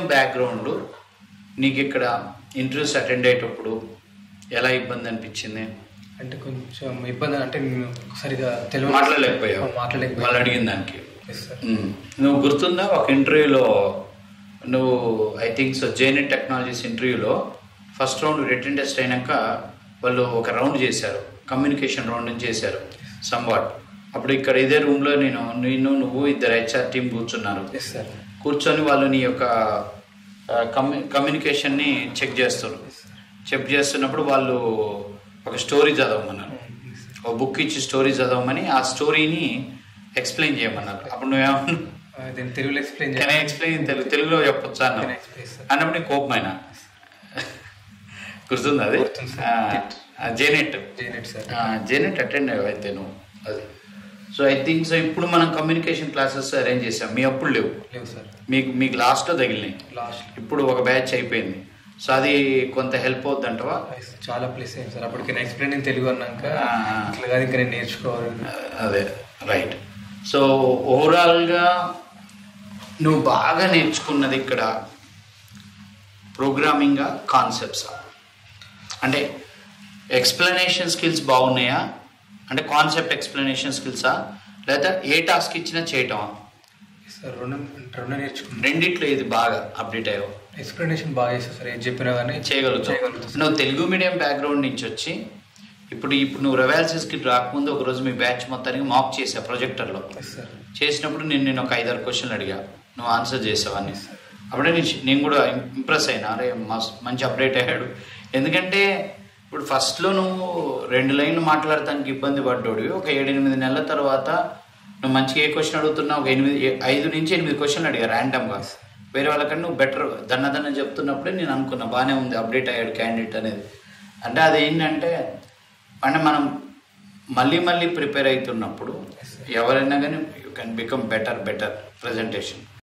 Background నీకు ఇక్కడ interviews attend అయ్యేటప్పుడు ఎలా ఇబ్బంది అనిపించింది అంటే కొంచెం ఇబ్బంది అంటే నేను సరిగా తెలుగు మాట్లాడలేకపోయావు మాట్లాడలేకపోయాను వాళ్ళు అడిగిన దానికి Yes, sir. మ్మ్. నువ్వు గుర్తుందా ఒక ఇంటర్వ్యూలో నువ్వు I think so JNet technologies ఇంటర్వ్యూలో ఫస్ట్ రౌండ్ రిటర్న్ టెస్ట్ అయినాక వాళ్ళు ఒక రౌండ్ చేశారు కమ్యూనికేషన్ రౌండ్ అని చేశారు సంవాట్ అప్పుడు ఇక్కడ ఇదే రూమ్లో నేను నేను నువ్వు ఇద్దరు హెచ్ఆర్ టీం కూర్చున్నారు ఎస్ సార్ కూర్చొని వాళ్ళు నీ యొక్క ఆ, కమ్యూ కమ్యూనికేషన్ని చెక్ చేస్తారు చెక్ చేస్తున్నప్పుడు వాళ్ళు ఒక స్టోరీ చదవమన్నారు ఒక బుక్ ఇచ్చి స్టోరీ చదవమని ఆ స్టోరీని ఎక్స్ప్లెయిన్ చేయమన్నారు అప్పుడు నువ్వేమన్నా దీన్ని తెలుగులో ఎక్స్ప్లెయిన్ కెన్ ఎక్స్ప్లెయిన్ తెలుగు తెలుగులో చెప్పొచ్చా అన్నావు Can I explain, sir? అన్నప్పుడు నీకు కోపమైన గుర్తుంది అది గుర్తుంది, sir. జేనెట్ చేయనట్టు సార్ జేనెట్ అటెండ్ అయితే నువ్వు అది సో ఐ థింక్ సో ఇప్పుడు మనం కమ్యూనికేషన్ క్లాసెస్ అరేంజ్ చేసాం మీ అప్పుడు లేవు లేవు సార్ మీకు మీకు లాస్ట్లో తగిలినాయి లాస్ట్ ఇప్పుడు ఒక బ్యాచ్ అయిపోయింది సో అది కొంత హెల్ప్ అవుద్ది అంటవా చాలా ప్లేస్ అయింది సార్ అప్పటికి ఎక్స్ప్లెయిన్ నేను తెలుగు అన్నాక ఆ. ఇట్లా కాదు ఇంకా నేను నేర్చుకోవాలి అదే రైట్ సో ఓవరాల్గా నువ్వు బాగా నేర్చుకున్నది ఇక్కడ ప్రోగ్రామింగ్ కాన్సెప్ట్స్ అంటే ఎక్స్ప్లెనేషన్ స్కిల్స్ బాగున్నాయా అంటే కాన్సెప్ట్ ఎక్స్ప్లెనేషన్ స్కిల్సా లేదా ఏ టాస్క్ ఇచ్చినా చేయటమా సార్ రెండు రెండు నేర్చుకున్నాను రెండిట్లో ఇది బాగా అప్డేట్ అయ్యావు ఎక్స్ప్లెనేషన్ బాగా చేస్తాను సార్ ఏది చెప్పినా కానీ చేయగలుగుతావు చేయగలుగుతాను నువ్వు తెలుగు మీడియం బ్యాక్గ్రౌండ్ నుంచి వచ్చి ఇప్పుడు ఇప్పుడు నువ్వు రెవాల్సిస్కి రాకముందు ఒక రోజు మీ బ్యాచ్ మొత్తానికి మాక్ చేసా ప్రొజెక్టర్లో ఎస్ సార్ చేసినప్పుడు నేను నేను ఒక ఐదారు క్వశ్చన్లు అడిగా నువ్వు ఆన్సర్ చేసావని అప్పుడే నేను నేను కూడా ఇంప్రెస్ అయినా అరే మస్ మంచి అప్డేట్ అయ్యాడు ఎందుకంటే ఇప్పుడు ఫస్ట్లో నువ్వు రెండు లైన్లు మాట్లాడటానికి ఇబ్బంది పడ్డాడు ఒక ఏడెనిమిది నెలల తర్వాత నువ్వు మంచిగా ఏ క్వశ్చన్ అడుగుతున్నావు ఒక ఎనిమిది ఏ- ఐదు నుంచి ఎనిమిది క్వశ్చన్లు అడిగా ర్యాండమ్గా వేరే వాళ్ళకన్నా నువ్వు బెటర్ దన్న దన్న చెప్తున్నప్పుడే నేను అనుకున్నా బాగానే ఉంది అప్డేట్ అయ్యాడు క్యాండిడేట్ అనేది అంటే అది ఏంటంటే అంటే మనం మళ్ళీ మళ్ళీ ప్రిపేర్ అవుతున్నప్పుడు ఎవరైనా కానీ you can become better better presentation